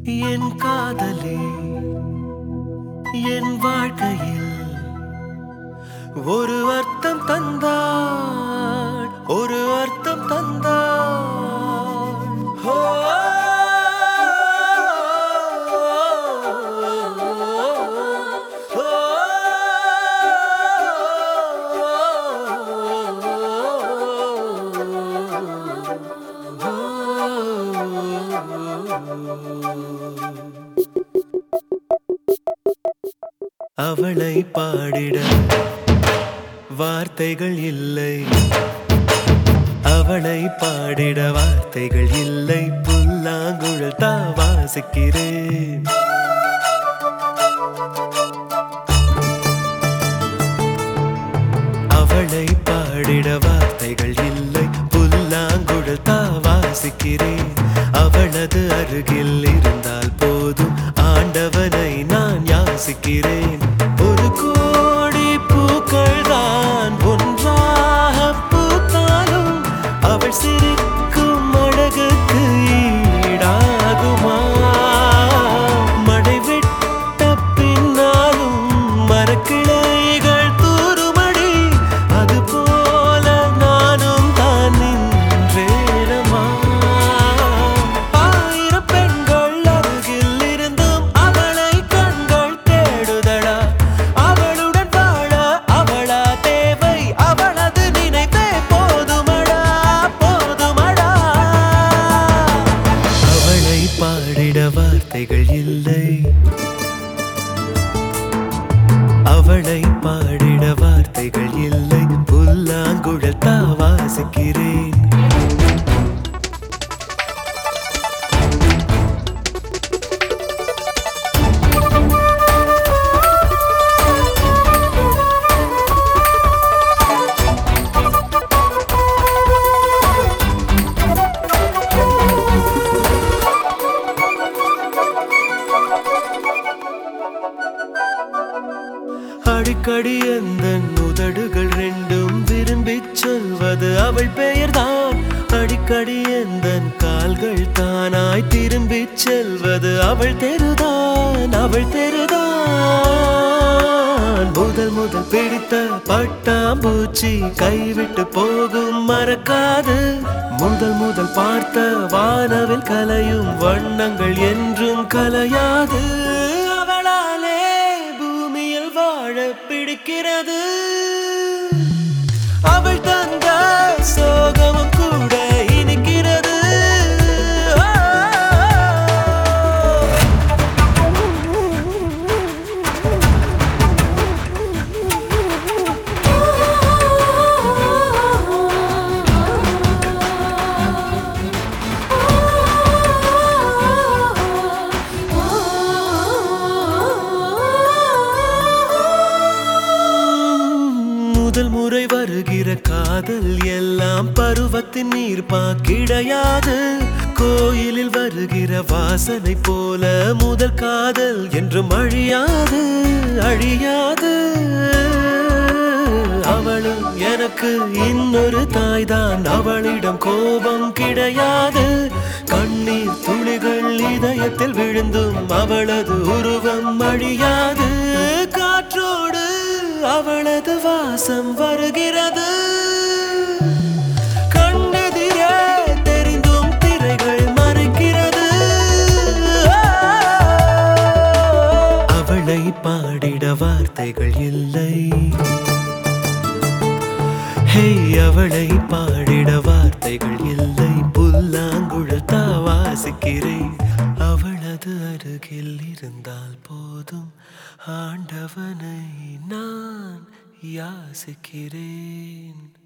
என் காதலே என் வாழ்க்கையில் ஒரு அர்த்தம் தந்தாள் ஒரு அர்த்தம் தந்தாள் ஓ, ஓ, அவளை பாடிட வார்த்தைகள் இல்லை அவளை பாடிட வார்த்தைகள் இல்லை புல்லாங்குழல் தான் வாசிக்கிறேன் அவளை பாடிட வார்த்தைகள் இல்லை புல்லாங்குழல் தான் வாசிக்கிறேன் அவளது அருகில் இருந்தால் போதும் ஆண்டவனை நான் யாசிக்கிறேன் ஒரு கோடி பூக்கள் தான் ஒன்றாக பூத்தாலும் அவள் சிரிக்கும் அழகுக்கு ஈடாகுமா மழை விட்ட பின்னாலும் மரக்கிளைகள் தூறுமடி அது போல நானும் தான் நின்றேனமா ஆயிரம் பெண்கள் அருகில் இருந்தும் அவளை கண்கள் தேடுதடா அவளுடன் வாழ அவளா தேவை அவளது நினைப்பே போதுமடா போதுமடா அவளை பாடிட வார்த்தைகள் இல்லை அவளை பாடிட வார்த்தைகள் இல்லை புல்லாங்குழல் தான் வாசிக்கிறேன் அடிக்கடி அந்த உதடுகள் ரெண்டும் விரும்பிச் சொல்வது அவள் பெயர்தான் அடிக்கடி அந்த கால்கள் தானாய் திரும்பிச் செல்வது அவள் தெருதான் அவள் தெருதான் முதல் முதல் பிடித்த பட்டாம்பூச்சி கைவிட்டு போகும் மறக்காது முதல் முதல் பார்த்த வானவில் கலையும் வண்ணங்கள் என்றும் கலையாது அவளாலே பூமியில் வாழ பிடிக்கிறது அவள் தந்த சோகமும் கூட இனிக்கிறது முதல் முறை வருகிற காதல் எல்லாம் பருவத்தின் நீர்ப்பா கிடையாது கோயிலில் வருகிற வாசனை போல முதல் காதல் என்றும் அழியாது அழியாது அவளும் எனக்கு இன்னொரு தாய்தான் அவளிடம் கோபம் கிடையாது கண்ணீர் துளிகள் இதயத்தில் விழுந்தும் அவளது உருவம் அழியாது காற்றோடு அவளது வாசம் வருகிறது கண்ணெதிரே தெரிந்தும் திரைகள் மறைக்கிறது அவளை பாடிட வார்த்தைகள் இல்லை ஹே அவளை பாடிட வார்த்தைகள் இல்லை புல்லாங்குழல் தான் வாசிக்கிறேன் அவளது அருகில் இருந்தால் போதும் ஆண்டவனை நான் யாசிக்கிறேன்